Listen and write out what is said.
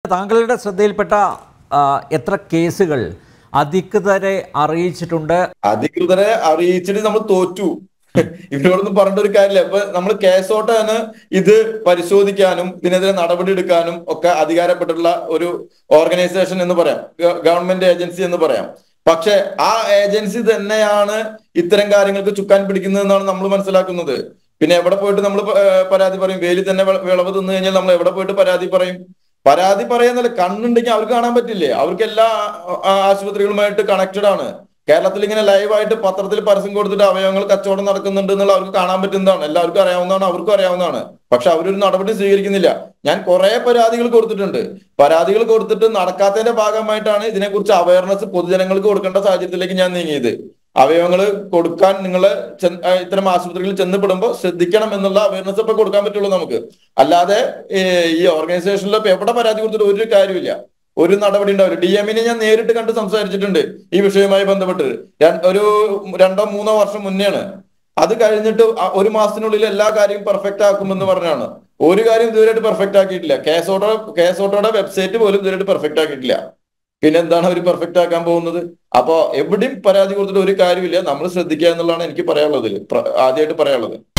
താങ്കളുടെ ശ്രദ്ധയിൽപ്പെട്ട ആ, എത്ര കേസുകൾ അധികൃതരെ അറിയിച്ചിട്ടുണ്ട് അധികൃതരെ അറിയിച്ചിട്ട് നമ്മൾ തോറ്റു ഇവരോടൊന്നും പറഞ്ഞിട്ട് ഒരു കാര്യമില്ല ഇപ്പൊ നമ്മൾ കേസോട്ടാണ് ഇത് പരിശോധിക്കാനും ഇതിനെതിരെ നടപടി എടുക്കാനും ഒക്കെ അധികാരപ്പെട്ടിട്ടുള്ള ഒരു ഓർഗനൈസേഷൻ എന്ന് പറയാം ഗ- ഗവൺമെന്റ് ഏജൻസി എന്ന് പറയാം പക്ഷെ ആ ഏജൻസി തന്നെയാണ് ഇത്തരം കാര്യങ്ങൾക്ക് ചുക്കാൻ പിടിക്കുന്നതെന്നാണ് നമ്മൾ മനസ്സിലാക്കുന്നത് പിന്നെ എവിടെ പോയിട്ട് നമ്മൾ പരാതി പറയും വേലി തന്നെ വെ- വിളവ് തിന്നു കഴിഞ്ഞാൽ നമ്മൾ എവിടെ പോയിട്ട് പരാതി പറയും പരാതി പറയുന്നല്ല കണ്ണുണ്ടെങ്കിൽ അവർക്ക് കാണാൻ പറ്റില്ലേ അവർക്ക് എല്ലാ ആ, ആശുപത്രികളുമായിട്ട് കണക്റ്റഡ് ആണ് കേരളത്തിൽ ഇങ്ങനെ ലൈവായിട്ട് പത്രത്തിൽ പരസ്യം കൊടുത്തിട്ട് അവയവങ്ങൾ കച്ചവടം നടക്കുന്നുണ്ട് എന്നുള്ള അവർക്ക് കാണാൻ പറ്റുന്നതാണ് എല്ലാവർക്കും അറിയാവുന്നതാണ് അവർക്കും അറിയാവുന്നതാണ് പക്ഷെ അവരൊരു നടപടി സ്വീകരിക്കുന്നില്ല ഞാൻ കുറെ പരാതികൾ കൊടുത്തിട്ടുണ്ട് പരാതികൾ കൊടുത്തിട്ട് നടക്കാത്തതിന്റെ ഭാഗമായിട്ടാണ് ഇതിനെക്കുറിച്ച് അവയർനെസ് പൊതുജനങ്ങൾക്ക് കൊടുക്കേണ്ട സാഹചര്യത്തിലേക്ക് ഞാൻ നീങ്ങിയത് അവയവങ്ങൾ കൊടുക്കാൻ നിങ്ങൾ ഇത്തരം ആശുപത്രികളിൽ ചെന്നപ്പെടുമ്പോൾ ശ്രദ്ധിക്കണം എന്നുള്ള അവയർനെസ് ഇപ്പൊ കൊടുക്കാൻ പറ്റുള്ളൂ നമുക്ക് അല്ലാതെ ഏ, ഈ ഓർഗനൈസേഷനിൽ ഇപ്പൊ എവിടെ പരാതി കൊടുത്തിട്ട് ഒരു കാര്യമില്ല ഒരു നടപടി ഉണ്ടാവില്ല ഡി എമ്മിനെ ഞാൻ നേരിട്ട് കണ്ട് സംസാരിച്ചിട്ടുണ്ട് ഈ വിഷയവുമായി ബന്ധപ്പെട്ട് ര- ഒരു രണ്ടോ മൂന്നോ വർഷം മുന്നെയാണ് അത് കഴിഞ്ഞിട്ട് ആ- ഒരു മാസത്തിനുള്ളിൽ എല്ലാ കാര്യവും പെർഫെക്റ്റ് ആക്കുമെന്ന് പറഞ്ഞാണ് ഒരു കാര്യം ഇതുവരെയായിട്ട് പെർഫെക്റ്റ് ആക്കിയിട്ടില്ല കേസോട്ടോ കേസോട്ടോയുടെ വെബ്സൈറ്റ് പോലും ഇതുവരെയായിട്ട് പെർഫെക്റ്റ് ആക്കിയിട്ടില്ല പിന്നെ എന്താണ് അവർ പെർഫെക്റ്റ് ആക്കാൻ പോകുന്നത് അപ്പോ എവിടെയും പരാതി കൊടുത്തിട്ട് ഒരു കാര്യമില്ല നമ്മൾ ശ്രദ്ധിക്കുക എന്നുള്ളതാണ് എനിക്ക് പറയാനുള്ളത് പ്ര- ആദ്യമായിട്ട് പറയാനുള്ളത്